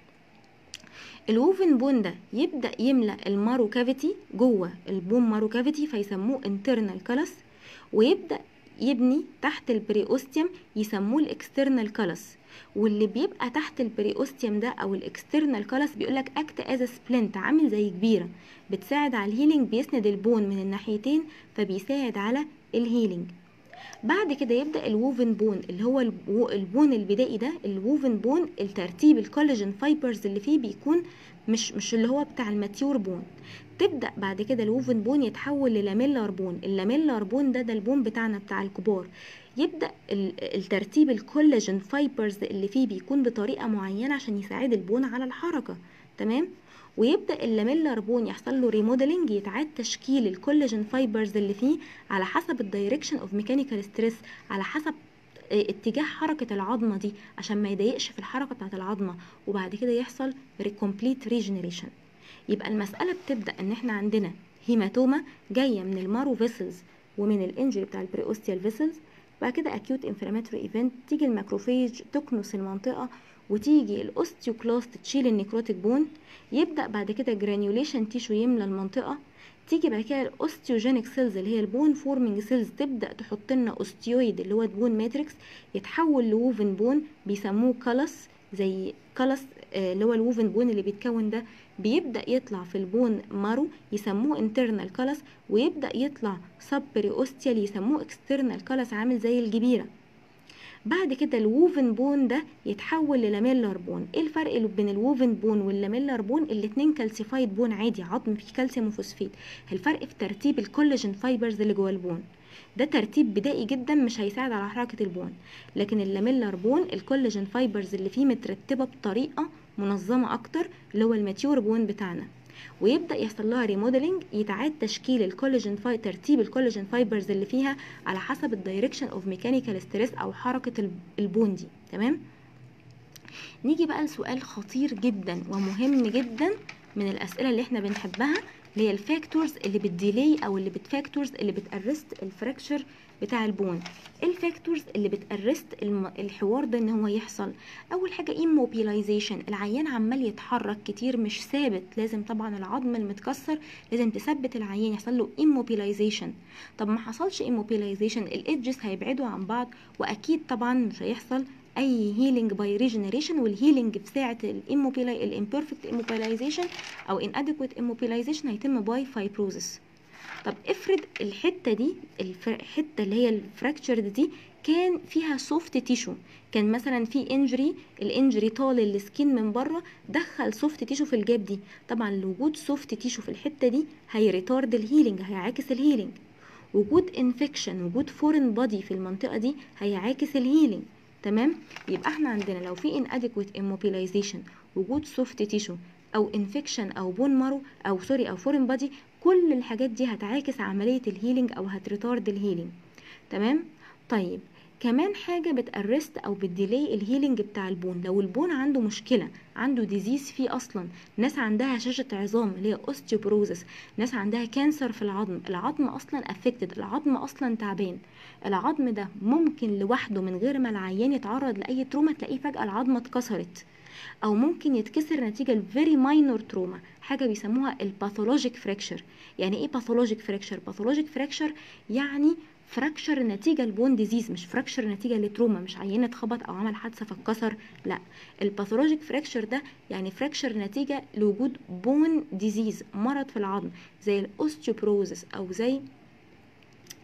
الووفن بون ده يبدا يملا المارو كافيتي جوه البون مارو كافيتي فيسموه انترنال كالس ويبدا يبني تحت البريوستيوم يسموه الاكسترنال كالس واللي بيبقى تحت البريوستيوم ده او الاكسترنال كالس بيقولك اكت از سبلنت عامل زي كبيره بتساعد على الهيلينج بيسند البون من الناحيتين فبيساعد على الهيلينج بعد كده يبدا الووفن بون اللي هو البون البدائي ده الووفن بون الترتيب الكولاجين فايبرز اللي فيه بيكون مش مش اللي هو بتاع الماتيور بون تبدا بعد كده الووفن بون يتحول للاميلار بون اللاميلار بون ده ده البون بتاعنا بتاع الكبار يبدا الترتيب الكولاجين فايبرز اللي فيه بيكون بطريقه معينه عشان يساعد البون على الحركه تمام ويبدا اللاميلر بون يحصل له ريموديلنج يتعاد تشكيل الكولاجين فايبرز اللي فيه على حسب الدايركشن اوف ميكانيكال ستريس على حسب اتجاه حركة العظمة دي عشان ما يضايقش في الحركة بتاعت العظمة وبعد كده يحصل كومبليت ريجنريشن يبقى المسألة بتبدأ ان احنا عندنا هيماتوما جاية من المارو فيسلز ومن الانجري بتاع البريوستيال فيسلز بعد كده اكيوت انفلاماتوري ايفنت تيجي الماكروفيج تكنس المنطقة وتيجي الاوستيوكلاست تشيل النيكروتيك بون يبدا بعد كده جرانيوليشن تيشو يملى المنطقه تيجي بعد كده الاوستيوجينيك سيلز اللي هي البون فورمينج سيلز تبدا تحط لنا اوستيويد اللي هو البون ماتريكس يتحول لووفن بون بيسموه كلس زي كلس اللي هو الووفن بون اللي بيتكون ده بيبدا يطلع في البون مارو يسموه انترنال كلس ويبدا يطلع سب بريوستيال يسموه اكسترنال كلس عامل زي الجبيره بعد كده الووفن بون ده يتحول للاميلر بون ايه الفرق بين الووفن بون واللاميلر بون الاتنين كالسيفايد بون عادي عظم فيه كالسيوم وفوسفات الفرق في ترتيب الكولاجين فايبرز اللي جوه البون ده ترتيب بدائي جدا مش هيساعد على حركه البون لكن اللاميلر بون الكولاجين فايبرز اللي فيه مترتبه بطريقه منظمه اكتر اللي هو الماتيور بون بتاعنا ويبدا يحصل لها ريموديلنج يتعاد تشكيل الكولاجين فاي ترتيب الكولاجين فايبرز اللي فيها على حسب الدايركشن اوف ميكانيكال ستريس او حركه البون دي تمام نيجي بقى لسؤال خطير جدا ومهم جدا من الاسئله اللي احنا بنحبها اللي هي الفاكتورز اللي بتديلي او اللي بتفاكتورز اللي بتارست الفراكشر بتاع البون ايه الفاكتورز اللي بتارست الحوار ده ان هو يحصل اول حاجه ايموبيلايزيشن العيان عمال يتحرك كتير مش ثابت لازم طبعا العظم المتكسر لازم تثبت العيان يحصل له ايموبيلايزيشن طب ما حصلش ايموبيلايزيشن الايدجز هيبعدوا عن بعض واكيد طبعا مش هيحصل اي هيلينج باي ريجنريشن والهيلينج في ساعه الاموبيلاي الامبيرفكت اموبيلايزيشن او inadequate اموبيلايزيشن هيتم باي فايبروزس طب افرض الحته دي الحته اللي هي الفراكتشرد دي كان فيها سوفت تيشو كان مثلا في انجري الانجري طال السكين من بره دخل سوفت تيشو في الجاب دي طبعا لوجود سوفت تيشو في الحته دي هيريتارد الهيلينج هيعاكس الهيلينج وجود انفكشن وجود فورين بادي في المنطقه دي هيعاكس الهيلينج تمام يبقى احنا عندنا لو في inadequate immobilization وجود soft tissue او infection او بون مارو او سوري او فورين بادي كل الحاجات دي هتعاكس عملية الهيلينج او هتريتارد الهيلينج تمام طيب كمان حاجة بتأرست أو بتديلي الهيلينج بتاع البون لو البون عنده مشكلة عنده ديزيز فيه أصلا ناس عندها هشاشة عظام اللي هي اوستيوبروزس ناس عندها كانسر في العظم العظم أصلا افكتد العظم أصلا تعبان العظم ده ممكن لوحده من غير ما العيان يتعرض لأي تروما تلاقيه فجأة العظمة اتكسرت او ممكن يتكسر نتيجه لفيري ماينور تروما حاجه بيسموها الباثولوجيك فريكشر يعني ايه باثولوجيك فريكشر باثولوجيك فريكشر يعني فراكشر نتيجة لبون ديزيز مش فراكشر نتيجة لتروما مش عيان اتخبط او عمل حادثة فاتكسر لا الباثولوجيك فراكشر ده يعني فراكشر نتيجة لوجود بون ديزيز مرض في العظم زي الاوستيوبروزس او زي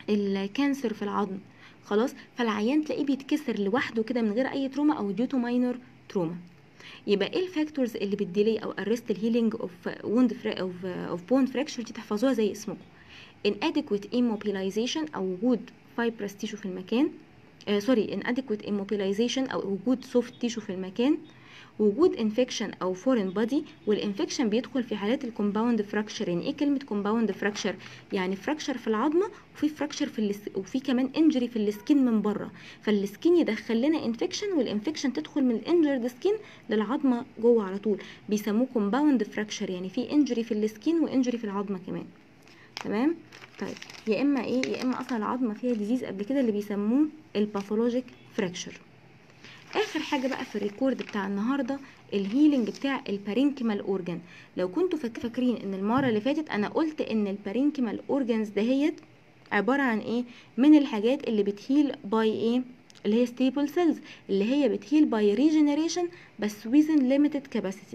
الكانسر في العظم خلاص فالعيان تلاقيه بيتكسر لوحده كده من غير اي تروما او ديوتو ماينور تروما يبقى ايه الفاكتورز اللي بتديلي او ارست الهيلينج اوف ووند اوف اوف بون فراكشر دي تحفظوها زي اسمكم inadequate immobilization او وجود fibrous tissue في المكان آه سوري inadequate immobilization او وجود soft tissue في المكان وجود انفكشن او فورين بادي والانفكشن بيدخل في حالات الكومباوند فراكشر يعني ايه كلمه كومباوند فراكشر يعني فراكشر في العظمه وفي فراكشر في اللس... وفي كمان انجري في السكين من بره فالسكين يدخل لنا انفكشن والانفكشن تدخل من الانجرد سكين للعظمه جوه على طول بيسموه كومباوند فراكشر يعني في انجري في السكين وانجري في العظمه كمان تمام طيب يا اما ايه يا اما اصلا العظمه فيها ديزيز قبل كده اللي بيسموه الباثولوجيك فراكشر اخر حاجه بقى في الريكورد بتاع النهارده الهيلينج بتاع البارينكيمال اورجان لو كنتوا فاكرين ان المره اللي فاتت انا قلت ان البارينكيمال اورجانز دهيت عباره عن ايه من الحاجات اللي بتهيل باي ايه اللي هي ستيبل سيلز اللي هي بتهيل باي ريجنريشن بس within limited capacity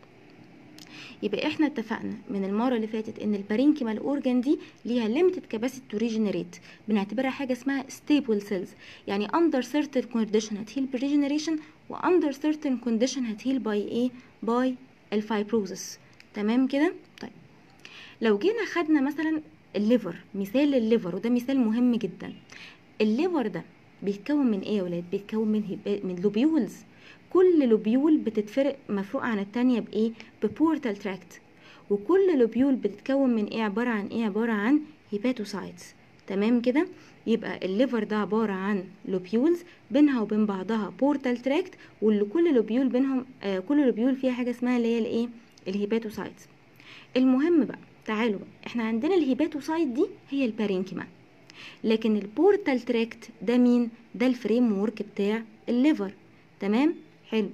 يبقى احنا اتفقنا من المره اللي فاتت ان البارينكيمال اورجان دي ليها ليميتد كاباسيتي تو ريجنريت بنعتبرها حاجه اسمها ستيبل سيلز يعني اندر certain كونديشن هتهيل بالريجنريشن واندر certain كونديشن هتهيل باي ايه باي الفايبروزس تمام كده طيب لو جينا خدنا مثلا الليفر مثال للليفر وده مثال مهم جدا الليفر ده بيتكون من ايه يا ولاد بيتكون من هيب... من لوبيولز كل لوبيول بتتفرق مفروق عن التانية بإيه؟ ببورتال تراكت وكل لوبيول بتتكون من إيه عبارة عن إيه؟ عبارة عن هيباتوسايتس تمام كده؟ يبقى الليفر ده عبارة عن لوبيولز بينها وبين بعضها بورتال تراكت واللي كل لوبيول بينهم آه كل لوبيول فيها حاجة اسمها اللي هي الإيه؟ الهيباتوسايتس المهم بقى تعالوا بقى احنا عندنا الهيباتوسايت دي هي البارينكيما لكن البورتال تراكت ده مين؟ ده الفريم وورك بتاع الليفر تمام؟ حلو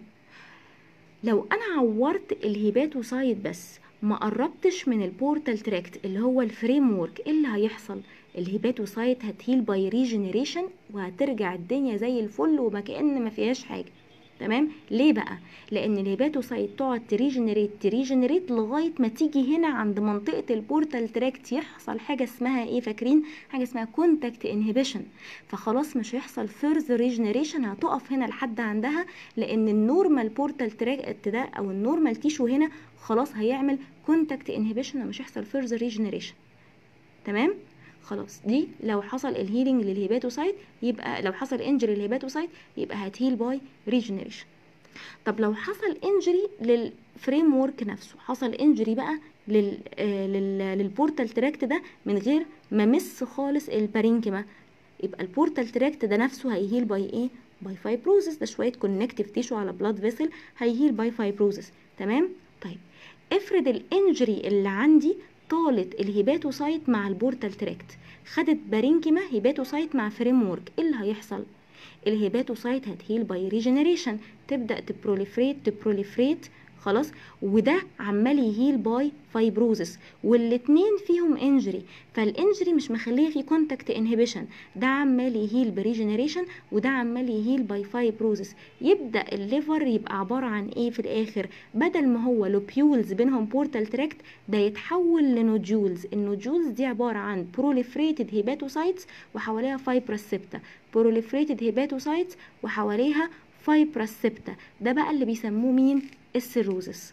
لو انا عورت الهيباتوسايت بس ما قربتش من البورتال تراكت اللي هو الفريم وورك ايه اللي هيحصل الهيباتوسايت هتهيل باي ريجنريشن وهترجع الدنيا زي الفل وما كأن ما فيهاش حاجه تمام ليه بقى لان الهيباتوسايت تقعد تريجنريت تريجنريت لغايه ما تيجي هنا عند منطقه البورتال تراكت يحصل حاجه اسمها ايه فاكرين حاجه اسمها كونتاكت انهبيشن فخلاص مش هيحصل فيرذر ريجنريشن هتقف هنا لحد عندها لان النورمال بورتال تراكت ده او النورمال تيشو هنا خلاص هيعمل كونتاكت انهبيشن ومش هيحصل فيرذر ريجنريشن تمام خلاص دي لو حصل الهيلينج للهيباتوسايت يبقى لو حصل انجري للهيباتوسايت يبقى هتهيل باي ريجنريشن طب لو حصل انجري للفريم وورك نفسه حصل انجري بقى لل آه لل للبورتال تراكت ده من غير ما مس خالص البارينكيما يبقى البورتال تراكت ده نفسه هيهيل باي ايه باي فايبروزس ده شويه كونكتيف تيشو على بلاد فيسل هيهيل باي فايبروزس تمام طيب افرض الانجري اللي عندي طالت الهيباتوسايت مع البورتال تراكت خدت بارينكيما هيباتوسايت مع فريم وورك ايه اللي هيحصل الهيباتوسايت هتهيل باي ريجنريشن تبدا تبروليفريت تبروليفريت خلاص وده عمال يهيل باي فايبروزس والاتنين فيهم انجري فالانجري مش مخليه في كونتاكت انهبيشن ده عمال يهيل بريجنريشن وده عمال يهيل باي فايبروزس يبدا الليفر يبقى عباره عن ايه في الاخر بدل ما هو لوبيولز بينهم بورتال تراكت ده يتحول لنوديولز النوديولز دي عباره عن بروليفريتد هيباتوسايتس وحواليها فايبرس سيبتا بروليفريتد هيباتوسايتس وحواليها فايبرس سيبتا ده بقى اللي بيسموه مين السيروزس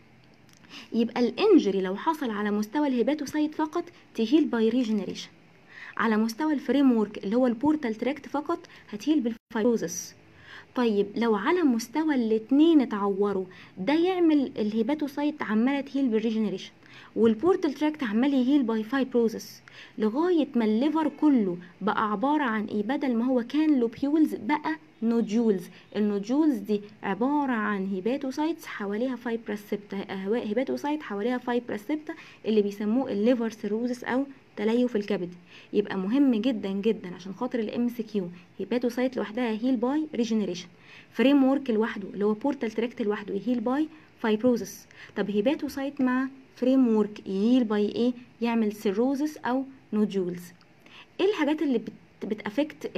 يبقى الانجري لو حصل على مستوى الهيباتوسايت فقط تهيل باي ريجنريشن على مستوى الفريم وورك اللي هو البورتال تراكت فقط هتهيل بالفايبروزس طيب لو على مستوى الاتنين اتعوروا ده يعمل الهيباتوسايت عماله تهيل بالريجنريشن والبورتال تراكت عمال يهيل باي فايبروزس لغايه ما الليفر كله بقى عباره عن ايه بدل ما هو كان لوبيولز بقى نوديولز النوديولز دي عبارة عن هيباتوسايتس حواليها فايبرس سيبتا هيباتوسايت حواليها فايبرس سيبتا اللي بيسموه الليفر سيروزس او تليف الكبد يبقى مهم جدا جدا عشان خاطر الام سي كيو هيباتوسايت لوحدها هيل باي ريجنريشن فريم وورك لوحده اللي هو بورتال تراكت لوحده يهيل باي فايبروزس طب هيباتوسايت مع فريم وورك يهيل باي ايه يعمل سيروزس او نوديولز ايه الحاجات اللي بتافكت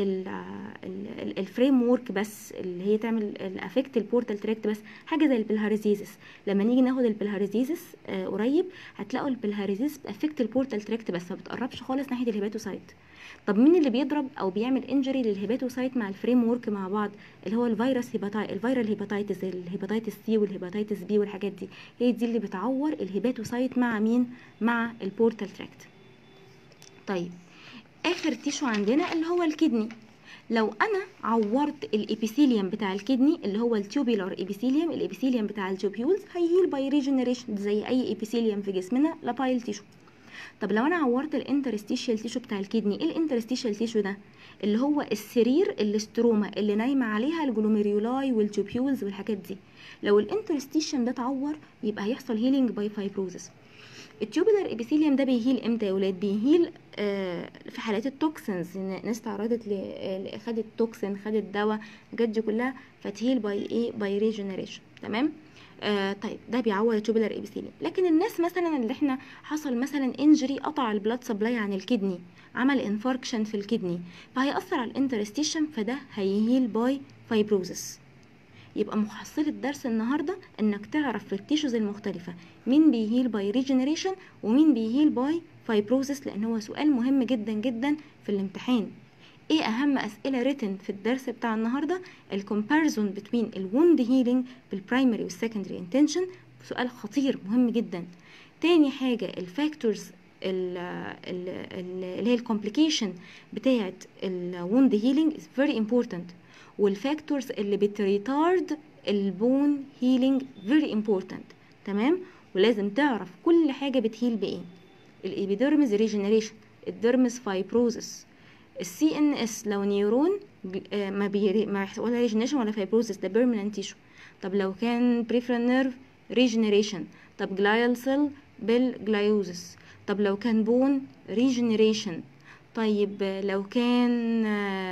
الفريم ورك بس اللي هي تعمل الافكت البورتال تراكت بس حاجه زي البلهارزيزس لما نيجي ناخد البلهارزيزس آه قريب هتلاقوا البلهارزيزس بتافكت البورتال تراكت بس ما بتقربش خالص ناحيه الهيباتوسايت طب مين اللي بيضرب او بيعمل انجري للهيباتوسايت مع الفريم ورك مع بعض اللي هو الفيروس هيباتاي الفيرال هيباتايتس الهيباتايتس سي والهيباتايتس بي والحاجات دي هي دي اللي بتعور الهيباتوسايت مع مين مع البورتال تراكت طيب اخر تيشو عندنا اللي هو الكدني لو انا عورت الابيثيليوم بتاع الكدني اللي هو التوبيلار ابيثيليوم الابيثيليوم بتاع التوبيولز هيهيل باي ريجنريشن زي اي ابيثيليوم في جسمنا لابايل تيشو طب لو انا عورت الانترستيشيال تيشو بتاع الكدني ايه الانترستيشيال تيشو ده اللي هو السرير الاستروما اللي نايمه عليها الجلوميريولاي والتوبيولز والحاجات دي لو الانترستيشن ده اتعور يبقى هيحصل هيلينج باي فايبروزس التيوبولار ابيثيليوم ده بيهيل امتى يا ولاد بيهيل آه في حالات التوكسنز ناس تعرضت ل خدت توكسين خدت دواء الحاجات دي كلها فتهيل باي ايه باي ريجنريشن تمام آه طيب ده بيعور التوبولار ابيثيليوم لكن الناس مثلا اللي احنا حصل مثلا انجري قطع البلاد سبلاي عن الكدني عمل انفاركشن في الكدني فهيأثر على الانترستيشن فده هيهيل باي فايبروزس يبقى محصلة درس النهاردة انك تعرف في التيشوز المختلفة مين بيهيل باي ريجنريشن ومين بيهيل باي فايبروزس لان هو سؤال مهم جدا جدا في الامتحان ايه اهم اسئله ريتن في الدرس بتاع النهارده الكومباريزون بين الوند هيلينج بالبرايمري والسكندري انتنشن سؤال خطير مهم جدا تاني حاجه الفاكتورز اللي هي الكومبليكيشن بتاعه الوند هيلينج از فيري امبورتنت والفاكتورز اللي بتريتارد البون هيلينج فيري امبورتنت تمام ولازم تعرف كل حاجه بتهيل بايه الابيديرمز ريجنريشن الديرمز فايبروزس السي ان اس لو نيورون ما بي ما ولا ريجنريشن ولا فايبروزس ده بيرمننت تيشو طب لو كان بريفرال نيرف ريجنريشن طب جلايال سيل بالجلايوزس طب لو كان بون ريجنريشن طيب لو كان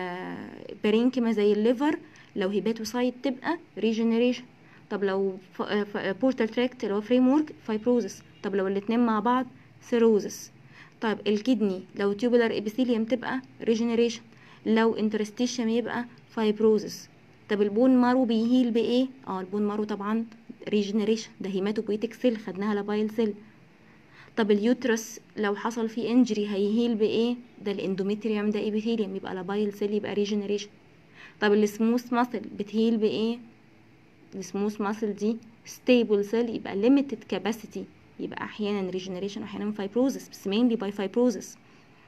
بارينكيما زي الليفر لو هيباتوسايت تبقى ريجنريشن طب لو بورتال تراكت اللي هو فريم ورك فايبروزس طب لو الاتنين مع بعض سيروزس طيب الكدني لو تيوبولار ابيثيليوم تبقى ريجنريشن لو انترستيشيوم يبقى فايبروزس طب البون مارو بيهيل بايه اه البون مارو طبعا ريجنريشن ده هيماتوبويتك سيل خدناها لابايل سيل طب اليوترس لو حصل فيه انجري هيهيل بايه ده الاندوميتريوم ده ابيثيليوم يبقى لابايل سيل يبقى ريجنريشن طب السموث ماسل بتهيل بايه السموث ماسل دي ستيبل سيل يبقى ليميتد كاباسيتي يبقى احيانا ريجنريشن واحيانا فايبروزس بس mainly باي فايبروزس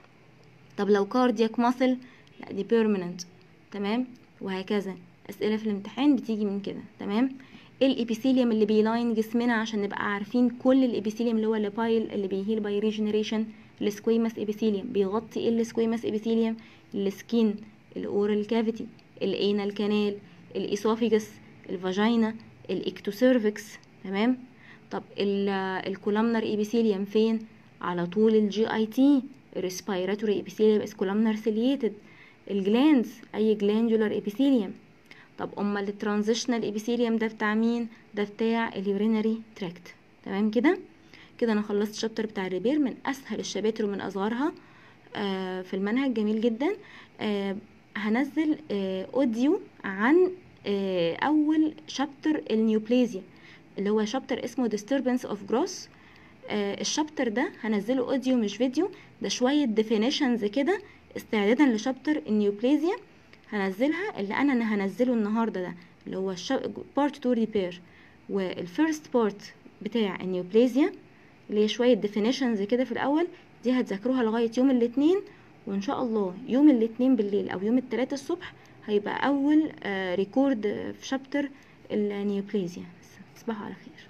طب لو كاردياك ماسل لا دي بيرمننت تمام وهكذا اسئله في الامتحان بتيجي من كده تمام ايه الابيثيليوم اللي بيلاين جسمنا عشان نبقى عارفين كل الابيثيليوم اللي هو الليبايل اللي بيهيل باي ريجنريشن السكويماس ابيثيليوم بيغطي ايه السكويماس ابيثيليوم السكين الاورال كافيتي الانال كانال الاسوفيجس الفاجينا الاكتوسيرفكس تمام طب الكولامنر ايبيثيليوم فين على طول الجي اي تي الريسبيراتوري ايبيثيليوم از كولامنر سيليتد الجلاندز اي جلاندولار ايبيثيليوم طب امال الترانزيشنال ايبيثيليوم ده بتاع مين ده بتاع اليورينري تراكت تمام كده كده انا خلصت الشابتر بتاع الريبير من اسهل الشباتر ومن اصغرها آه في المنهج جميل جدا آه هنزل آه اوديو عن آه اول شابتر النيوبلازيا اللي هو شابتر اسمه disturbance of growth آه الشابتر ده هنزله اوديو مش فيديو ده شوية definitions كده استعدادا لشابتر النيوبلازيا هنزلها اللي انا أنا هنزله النهارده ده اللي هو بارت 2 ريبير والفيرست بارت بتاع النيوبلازيا اللي هي شوية definitions كده في الاول دي هتذاكروها لغاية يوم الاثنين وان شاء الله يوم الاثنين بالليل او يوم الثلاثة الصبح هيبقى اول آه ريكورد في شابتر النيوبلازيا تصبحوا على خير